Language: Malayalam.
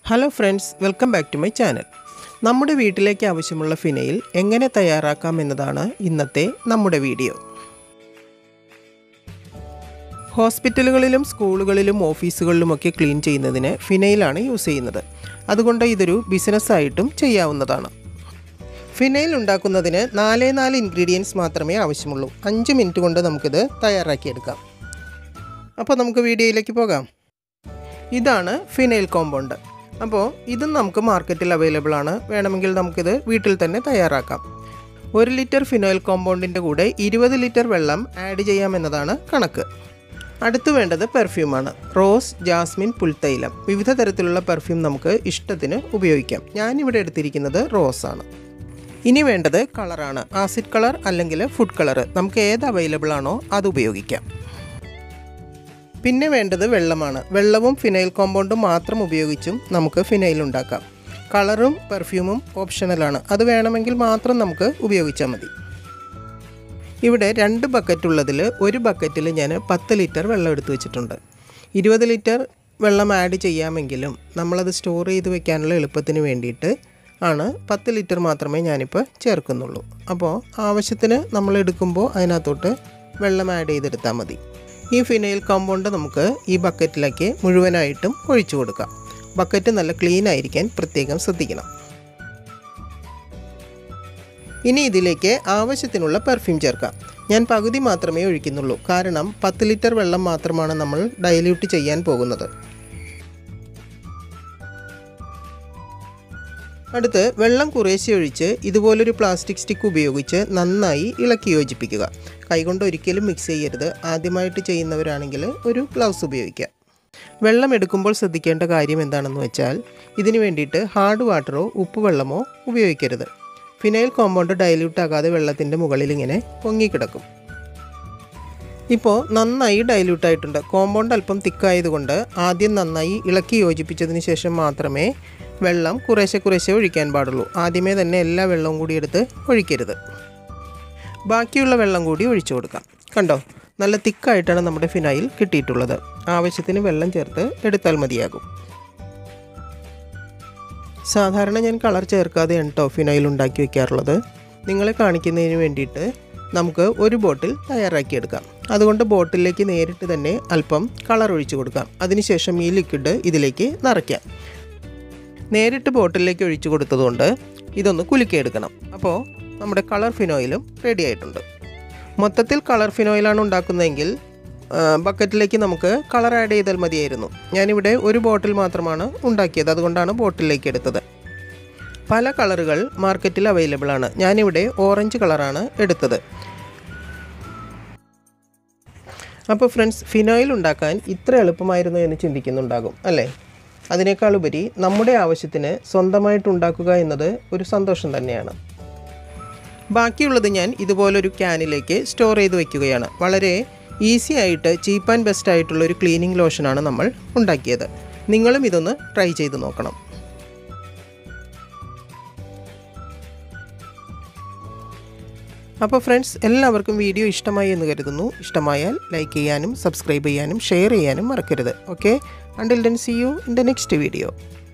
hello friends welcome back to my channel നമ്മുടെ വീട്ടിലേക്ക് ആവശ്യമുള്ള ഫിനയിൽ എങ്ങനെ തയ്യാറാക്കാം എന്നതാണ് ഇന്നത്തെ നമ്മുടെ വീഡിയോ ഹോസ്പിറ്റലുകളിലും സ്കൂളുകളിലും ഓഫീസുകളിലുമൊക്കെ ക്ലീൻ ചെയ്യുന്നതിന് ഫിനയിലാണ് യൂസ് ചെയ്യുന്നത് അതുകൊണ്ട് ഇതൊരു ബിസിനസ്സായിട്ടും ചെയ്യാവുന്നതാണ് ഫിനയിൽ ഉണ്ടാക്കുന്നതിന് നാലേ നാല് ഇൻഗ്രീഡിയൻസ് മാത്രമേ ആവശ്യമുള്ളൂ അഞ്ച് മിനിറ്റ് കൊണ്ട് നമുക്കിത് തയ്യാറാക്കിയെടുക്കാം അപ്പോൾ നമുക്ക് വീഡിയോയിലേക്ക് പോകാം ഇതാണ് ഫിനൈൽ കോമ്പൗണ്ട് അപ്പോൾ ഇതും നമുക്ക് മാർക്കറ്റിൽ അവൈലബിൾ ആണ് വേണമെങ്കിൽ നമുക്കിത് വീട്ടിൽ തന്നെ തയ്യാറാക്കാം ഒരു ലിറ്റർ ഫിനോയിൽ കോമ്പൗണ്ടിൻ്റെ കൂടെ ഇരുപത് ലിറ്റർ വെള്ളം ആഡ് ചെയ്യാമെന്നതാണ് കണക്ക് അടുത്ത് വേണ്ടത് പെർഫ്യൂമാണ് റോസ് ജാസ്മിൻ പുൽത്തൈലം വിവിധ തരത്തിലുള്ള പെർഫ്യൂം നമുക്ക് ഇഷ്ടത്തിന് ഉപയോഗിക്കാം ഞാനിവിടെ എടുത്തിരിക്കുന്നത് റോസ് ആണ് ഇനി വേണ്ടത് കളറാണ് ആസിഡ് കളർ അല്ലെങ്കിൽ ഫുഡ് കളർ നമുക്ക് ഏത് അവൈലബിൾ ആണോ അത് ഉപയോഗിക്കാം പിന്നെ വേണ്ടത് വെള്ളമാണ് വെള്ളവും ഫിനൈൽ കോമ്പൗണ്ടും മാത്രം ഉപയോഗിച്ചും നമുക്ക് ഫിനൈൽ ഉണ്ടാക്കാം കളറും പെർഫ്യൂമും ഓപ്ഷണലാണ് അത് വേണമെങ്കിൽ മാത്രം നമുക്ക് ഉപയോഗിച്ചാൽ മതി ഇവിടെ രണ്ട് ബക്കറ്റ് ഉള്ളതിൽ ഒരു ബക്കറ്റിൽ ഞാൻ പത്ത് ലിറ്റർ വെള്ളം എടുത്തു വെച്ചിട്ടുണ്ട് ഇരുപത് ലിറ്റർ വെള്ളം ആഡ് ചെയ്യാമെങ്കിലും നമ്മളത് സ്റ്റോർ ചെയ്ത് വെക്കാനുള്ള എളുപ്പത്തിന് വേണ്ടിയിട്ട് ആണ് പത്ത് ലിറ്റർ മാത്രമേ ഞാനിപ്പോൾ ചേർക്കുന്നുള്ളൂ അപ്പോൾ ആവശ്യത്തിന് നമ്മൾ എടുക്കുമ്പോൾ അതിനകത്തോട്ട് വെള്ളം ആഡ് ചെയ്തെടുത്താൽ മതി ഈ ഫിനൈൽ കോമ്പൗണ്ട് നമുക്ക് ഈ ബക്കറ്റിലേക്ക് മുഴുവനായിട്ടും ഒഴിച്ചു കൊടുക്കാം ബക്കറ്റ് നല്ല ക്ലീൻ ആയിരിക്കാൻ പ്രത്യേകം ശ്രദ്ധിക്കണം ഇനി ഇതിലേക്ക് ആവശ്യത്തിനുള്ള പെർഫ്യൂം ചേർക്കാം ഞാൻ പകുതി മാത്രമേ ഒഴിക്കുന്നുള്ളൂ കാരണം പത്ത് ലിറ്റർ വെള്ളം മാത്രമാണ് നമ്മൾ ഡൈല്യൂട്ട് ചെയ്യാൻ പോകുന്നത് അടുത്ത് വെള്ളം കുറേശ്ശെ ഒഴിച്ച് ഇതുപോലൊരു പ്ലാസ്റ്റിക് സ്റ്റിക്ക് ഉപയോഗിച്ച് നന്നായി ഇളക്കി യോജിപ്പിക്കുക കൈകൊണ്ട് ഒരിക്കലും മിക്സ് ചെയ്യരുത് ആദ്യമായിട്ട് ചെയ്യുന്നവരാണെങ്കിൽ ഒരു ഗ്ലൗസ് ഉപയോഗിക്കുക വെള്ളം എടുക്കുമ്പോൾ ശ്രദ്ധിക്കേണ്ട കാര്യം എന്താണെന്ന് വെച്ചാൽ ഇതിന് വേണ്ടിയിട്ട് ഹാർഡ് വാട്ടറോ ഉപ്പുവെള്ളമോ ഉപയോഗിക്കരുത് ഫിനൈൽ കോമ്പൗണ്ട് ഡൈല്യൂട്ട് ആകാതെ വെള്ളത്തിൻ്റെ മുകളിൽ ഇങ്ങനെ പൊങ്ങിക്കിടക്കും ഇപ്പോൾ നന്നായി ഡൈല്യൂട്ട് ആയിട്ടുണ്ട് കോമ്പൗണ്ട് അല്പം തിക്കായതുകൊണ്ട് ആദ്യം നന്നായി ഇളക്കി യോജിപ്പിച്ചതിന് ശേഷം മാത്രമേ വെള്ളം കുറേശ്ശെ കുറേശ്ശെ ഒഴിക്കാൻ പാടുള്ളൂ ആദ്യമേ തന്നെ എല്ലാ വെള്ളവും കൂടി എടുത്ത് ഒഴിക്കരുത് ബാക്കിയുള്ള വെള്ളം കൂടി ഒഴിച്ചു കൊടുക്കാം കണ്ടോ നല്ല തിക്കായിട്ടാണ് നമ്മുടെ ഫിനായിൽ കിട്ടിയിട്ടുള്ളത് ആവശ്യത്തിന് വെള്ളം ചേർത്ത് എടുത്താൽ മതിയാകും സാധാരണ ഞാൻ കളർ ചേർക്കാതെയാണ് കേട്ടോ ഫിനായിൽ ഉണ്ടാക്കി വെക്കാറുള്ളത് നിങ്ങളെ കാണിക്കുന്നതിന് വേണ്ടിയിട്ട് നമുക്ക് ഒരു ബോട്ടിൽ തയ്യാറാക്കിയെടുക്കാം അതുകൊണ്ട് ബോട്ടിലേക്ക് നേരിട്ട് തന്നെ അല്പം കളർ ഒഴിച്ചു കൊടുക്കാം അതിനുശേഷം ഈ ലിക്വിഡ് ഇതിലേക്ക് നിറയ്ക്കാം നേരിട്ട് ബോട്ടിലേക്ക് ഒഴിച്ചു കൊടുത്തതുകൊണ്ട് ഇതൊന്ന് കുലുക്കിയെടുക്കണം അപ്പോൾ നമ്മുടെ കളർ ഫിനോയിലും റെഡി ആയിട്ടുണ്ട് മൊത്തത്തിൽ കളർ ഫിനോയിലാണ് ഉണ്ടാക്കുന്നതെങ്കിൽ ബക്കറ്റിലേക്ക് നമുക്ക് കളർ ആഡ് ചെയ്താൽ മതിയായിരുന്നു ഞാനിവിടെ ഒരു ബോട്ടിൽ മാത്രമാണ് ഉണ്ടാക്കിയത് അതുകൊണ്ടാണ് ബോട്ടിലേക്ക് എടുത്തത് പല കളറുകൾ മാർക്കറ്റിൽ അവൈലബിൾ ആണ് ഞാനിവിടെ ഓറഞ്ച് കളറാണ് എടുത്തത് അപ്പോൾ ഫ്രണ്ട്സ് ഫിനോയിൽ ഉണ്ടാക്കാൻ ഇത്ര എളുപ്പമായിരുന്നു എന്ന് ചിന്തിക്കുന്നുണ്ടാകും അല്ലേ അതിനേക്കാൾ ഉപരി നമ്മുടെ ആവശ്യത്തിന് സ്വന്തമായിട്ട് ഉണ്ടാക്കുക എന്നത് ഒരു സന്തോഷം തന്നെയാണ് ബാക്കിയുള്ളത് ഞാൻ ഇതുപോലൊരു ക്യാനിലേക്ക് സ്റ്റോർ ചെയ്ത് വയ്ക്കുകയാണ് വളരെ ഈസി ആയിട്ട് ചീപ്പ് ആൻഡ് ബെസ്റ്റ് ആയിട്ടുള്ള ഒരു ക്ലീനിങ് ലോഷനാണ് നമ്മൾ ഉണ്ടാക്കിയത് നിങ്ങളും ഇതൊന്ന് ട്രൈ ചെയ്ത് നോക്കണം അപ്പോൾ ഫ്രണ്ട്സ് എല്ലാവർക്കും വീഡിയോ ഇഷ്ടമായി എന്ന് കരുതുന്നു ഇഷ്ടമായാൽ ലൈക്ക് ചെയ്യാനും സബ്സ്ക്രൈബ് ചെയ്യാനും ഷെയർ ചെയ്യാനും മറക്കരുത് okay until then see you in the next video